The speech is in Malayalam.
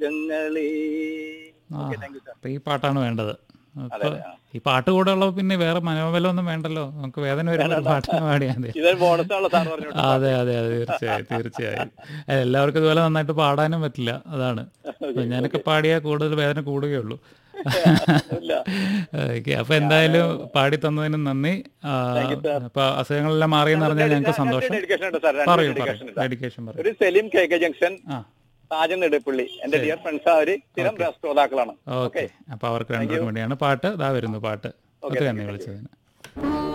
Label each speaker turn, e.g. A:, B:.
A: സ്വപ്നങ്ങളേ
B: ആ
A: ഓക്കെ താങ്ക് യു സാർ
B: അപ്പൊ ഈ പാട്ടാണ് വേണ്ടത്
A: അതെ
B: അപ്പൊ
A: അതെ ആ.
B: ഈ പാട്ട് കൂടെ ഉള്ളപ്പോ പിന്നെ വേറെ മനോബലം ഒന്നും വേണ്ടല്ലോ നമുക്ക് വേദന വരുമ്പോൾ ഒരു പാട്ടിന് പാടിയാൽ മതി
A: ഇതൊരു ബോണസ് ആണല്ലോ സാർ പറഞ്ഞു
B: അതെ അതെ അതെ തീർച്ചയായും തീർച്ചയായും ഏ, എല്ലാവർക്കും ഇതുപോലെ നന്നായിട്ട് പാടാനും പറ്റില്ല അതാണ് അപ്പൊ ഞാനൊക്കെ പാടിയാൽ കൂടുതൽ വേദന കൂടുകയുള്ളൂ
A: ഇല്ല
B: ഓക്കെ അപ്പൊ എന്തായാലും പാടി തന്നതിന് നന്ദി ആ, അപ്പൊ അസുഖങ്ങളെല്ലാം മാറിയെന്ന് പറഞ്ഞാൽ ഞങ്ങൾക്ക് സന്തോഷം
A: ഡെഡിക്കേഷൻ ഉണ്ട് സാർ രണ്ട്
B: പറയൂ
A: ഡെഡിക്കേഷൻ
B: പറയൂ
A: ഉണ്ട്
B: ഡെഡിക്കേഷൻ പറയൂ
A: ഒരു സലീം കെ കെ ജംഗ്ഷൻ
B: ആ
A: സാജൻ നെടുപ്പള്ളി എന്റെ ഡിയർ ഫ്രണ്ട്സ് അവര് സ്ഥിരം ശ്രോതാക്കളാണ്
B: ഓക്കെ അപ്പൊ അവർക്ക് രണ്ടുപേർക്കും വേണ്ടിയാണ് പാട്ട് ഇതാ വരുന്നു പാട്ട് ഒത്തിരി നന്ദി വിളിച്ചതിന്